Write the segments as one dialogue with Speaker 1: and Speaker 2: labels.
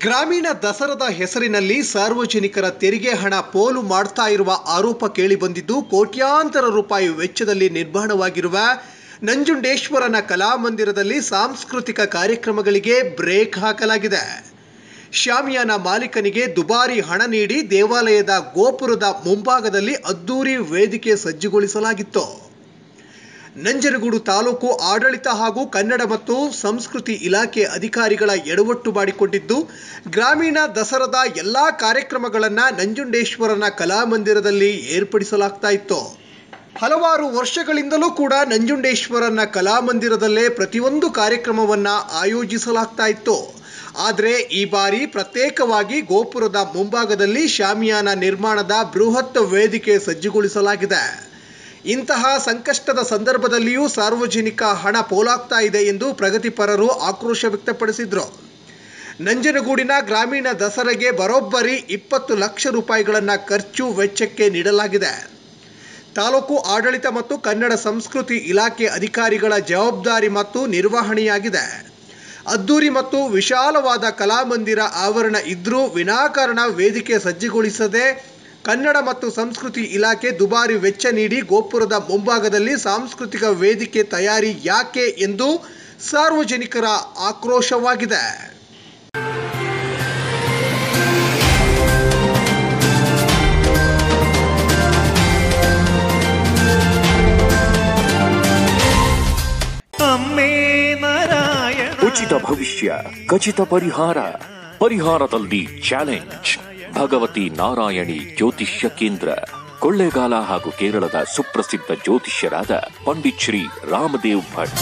Speaker 1: ಗ್ರಾಮೀಣ ದಸರಾದ ಹೆಸರಿನಲ್ಲಿ ಸಾರ್ವಜನಿಕರ ತೆರಿಗೆ ಹಣ ಪೋಲು ಮಾಡ್ತಾ ಇರುವ ಆರೋಪ ಕೇಳಿಬಂದಿದ್ದು ಕೋಟ್ಯಾಂತರ ರೂಪಾಯಿ ವೆಚ್ಚದಲ್ಲಿ ನಿರ್ಮಾಣವಾಗಿರುವ ನಂಜುಂಡೇಶ್ವರನ ಕಲಾಮಂದಿರದಲ್ಲಿ ಸಾಂಸ್ಕೃತಿಕ ಕಾರ್ಯಕ್ರಮಗಳಿಗೆ ಬ್ರೇಕ್ ಹಾಕಲಾಗಿದೆ ಶಾಮಿಯಾನ ಮಾಲೀಕನಿಗೆ ದುಬಾರಿ ಹಣ ನೀಡಿ ದೇವಾಲಯದ ಗೋಪುರದ ಮುಂಭಾಗದಲ್ಲಿ ಅದ್ದೂರಿ ವೇದಿಕೆ ಸಜ್ಜುಗೊಳಿಸಲಾಗಿತ್ತು ನಂಜನಗೂಡು ತಾಲೂಕು ಆಡಳಿತ ಹಾಗೂ ಕನ್ನಡ ಮತ್ತು ಸಂಸ್ಕೃತಿ ಇಲಾಖೆ ಅಧಿಕಾರಿಗಳ ಎಡವಟ್ಟು ಮಾಡಿಕೊಂಡಿದ್ದು ಗ್ರಾಮೀಣ ದಸರಾದ ಎಲ್ಲಾ ಕಾರ್ಯಕ್ರಮಗಳನ್ನ ನಂಜುಂಡೇಶ್ವರನ ಕಲಾಮಂದಿರದಲ್ಲಿ ಏರ್ಪಡಿಸಲಾಗ್ತಾ ಇತ್ತು ಹಲವಾರು ವರ್ಷಗಳಿಂದಲೂ ಕೂಡ ನಂಜುಂಡೇಶ್ವರನ ಕಲಾಮಂದಿರದಲ್ಲೇ ಪ್ರತಿಯೊಂದು ಕಾರ್ಯಕ್ರಮವನ್ನ ಆಯೋಜಿಸಲಾಗ್ತಾ ಇತ್ತು ಆದರೆ ಈ ಬಾರಿ ಪ್ರತ್ಯೇಕವಾಗಿ ಗೋಪುರದ ಮುಂಭಾಗದಲ್ಲಿ ಶಾಮಿಯಾನ ನಿರ್ಮಾಣದ ಬೃಹತ್ ವೇದಿಕೆ ಸಜ್ಜುಗೊಳಿಸಲಾಗಿದೆ ಇಂತಹ ಸಂಕಷ್ಟದ ಸಂದರ್ಭದಲ್ಲಿಯೂ ಸಾರ್ವಜನಿಕ ಹಣ ಪೋಲಾಗ್ತಾ ಇದೆ ಎಂದು ಪ್ರಗತಿಪರರು ಆಕ್ರೋಶ ವ್ಯಕ್ತಪಡಿಸಿದ್ರು ನಂಜನಗೂಡಿನ ಗ್ರಾಮೀಣ ದಸರೆಗೆ ಬರೋಬ್ಬರಿ ಇಪ್ಪತ್ತು ಲಕ್ಷ ರೂಪಾಯಿಗಳನ್ನು ಖರ್ಚು ವೆಚ್ಚಕ್ಕೆ ನೀಡಲಾಗಿದೆ ತಾಲೂಕು ಆಡಳಿತ ಮತ್ತು ಕನ್ನಡ ಸಂಸ್ಕೃತಿ ಇಲಾಖೆ ಅಧಿಕಾರಿಗಳ ಜವಾಬ್ದಾರಿ ಮತ್ತು ನಿರ್ವಹಣೆಯಾಗಿದೆ ಅದ್ದೂರಿ ಮತ್ತು ವಿಶಾಲವಾದ ಕಲಾಮಂದಿರ ಆವರಣ ಇದ್ರೂ ವಿನಾಕಾರಣ ವೇದಿಕೆ ಸಜ್ಜುಗೊಳಿಸದೆ ಕನ್ನಡ ಮತ್ತು ಸಂಸ್ಕೃತಿ ಇಲಾಖೆ ದುಬಾರಿ ವೆಚ್ಚ ನೀಡಿ ಗೋಪುರದ ಮುಂಭಾಗದಲ್ಲಿ ಸಾಂಸ್ಕೃತಿಕ ವೇದಿಕೆ ತಯಾರಿ ಯಾಕೆ ಎಂದು ಸಾರ್ವಜನಿಕರ ಆಕ್ರೋಶವಾಗಿದೆ
Speaker 2: ಅಮ್ಮೇ ನಾರಾಯಣ
Speaker 3: ಉಚಿತ ಭವಿಷ್ಯ ಖಚಿತ ಪರಿಹಾರ ಪರಿಹಾರದಲ್ಲಿ ಚಾಲೆಂಜ್ ಭಗವತಿ ನಾರಾಯಣಿ ಜ್ಯೋತಿಷ್ಯ ಕೇಂದ್ರ ಕೊಳ್ಳೇಗಾಲ ಹಾಗೂ ಕೇರಳದ ಸುಪ್ರಸಿದ್ಧ ಜ್ಯೋತಿಷ್ಯರಾದ ಪಂಡಿತ್ ಶ್ರೀ ರಾಮದೇವ್ ಭಟ್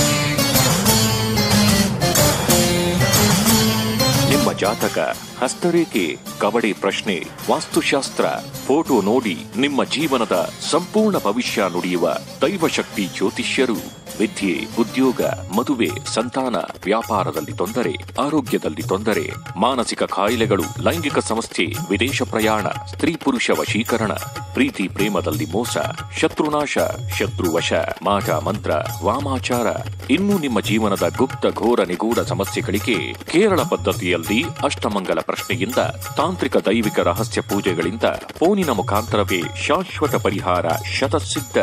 Speaker 3: ನಿಮ್ಮ ಜಾತಕ ಹಸ್ತರೇಖೆ ಕಬಡ್ಡಿ ಪ್ರಶ್ನೆ ವಾಸ್ತುಶಾಸ್ತ್ರ ಫೋಟೋ ನೋಡಿ ನಿಮ್ಮ ಜೀವನದ ಸಂಪೂರ್ಣ ಭವಿಷ್ಯ ನುಡಿಯುವ ದೈವಶಕ್ತಿ ಜ್ಯೋತಿಷ್ಯರು ವಿದ್ಯೆ ಉದ್ಯೋಗ ಮದುವೆ ಸಂತಾನ ವ್ಯಾಪಾರದಲ್ಲಿ ತೊಂದರೆ ಆರೋಗ್ಯದಲ್ಲಿ ತೊಂದರೆ ಮಾನಸಿಕ ಕಾಯಿಲೆಗಳು ಲೈಂಗಿಕ ಸಮಸ್ಯೆ ವಿದೇಶ ಪ್ರಯಾಣ ಸ್ತ್ರೀ ಪುರುಷ ವಶೀಕರಣ ಪ್ರೀತಿ ಪ್ರೇಮದಲ್ಲಿ ಮೋಸ ಶತ್ರುನಾಶ ಶತ್ರುವಶ ಮಾಟ ಮಂತ್ರ ವಾಮಾಚಾರ ಇನ್ನು ನಿಮ್ಮ ಜೀವನದ ಗುಪ್ತ ಘೋರ ನಿಗೂಢ ಸಮಸ್ಯೆಗಳಿಗೆ ಕೇರಳ ಪದ್ಧತಿಯಲ್ಲಿ ಅಷ್ಟಮಂಗಲ ಪ್ರಶ್ನೆಯಿಂದ ತಾಂತ್ರಿಕ ದೈವಿಕ ರಹಸ್ಯ ಪೂಜೆಗಳಿಂದ ಫೋನಿನ ಮುಖಾಂತರವೇ ಶಾಶ್ವತ ಪರಿಹಾರ ಶತಸಿದ್ಧ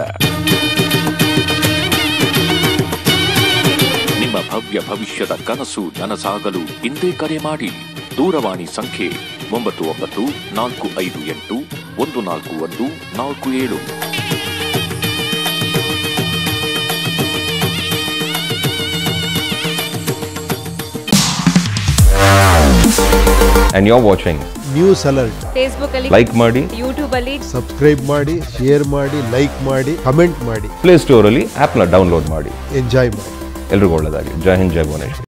Speaker 3: ನಿಮ್ಮ ಭವ್ಯ ಭವಿಷ್ಯದ ಕನಸು ನನಸಾಗಲು ಇಂದೇ ಕರೆ ಮಾಡಿ ದೂರವಾಣಿ ಸಂಖ್ಯೆ ಒಂಬತ್ತು ಒಂಬತ್ತು ನಾಲ್ಕು ಐದು ಎಂಟು ಒಂದು ನಾಲ್ಕು ಒಂದು ನಾಲ್ಕು ಏಳು
Speaker 4: and you're watching
Speaker 5: news alert
Speaker 6: Facebook ಅಲ್ಲಿ
Speaker 4: ಲೈಕ್ ಮಾಡಿ
Speaker 6: ಯೂಟ್ಯೂಬ್ ಅಲ್ಲಿ
Speaker 5: ಸಬ್ಸ್ಕ್ರೈಬ್ ಮಾಡಿ ಶೇರ್ ಮಾಡಿ ಲೈಕ್ ಮಾಡಿ ಕಮೆಂಟ್ ಮಾಡಿ
Speaker 4: ಪ್ಲೇ ಸ್ಟೋರಲ್ಲಿ ಆ್ಯಪ್ನ ಡೌನ್ಲೋಡ್ ಮಾಡಿ
Speaker 5: ಎಂಜಾಯ್ ಮಾಡಿ
Speaker 4: ಎಲ್ರಿಗೂ ಒಳ್ಳೆಯದಾಗಿ ಜೈ ಹಿಂದ್ ಜೈ ಭುವನೇಶ್ವರ್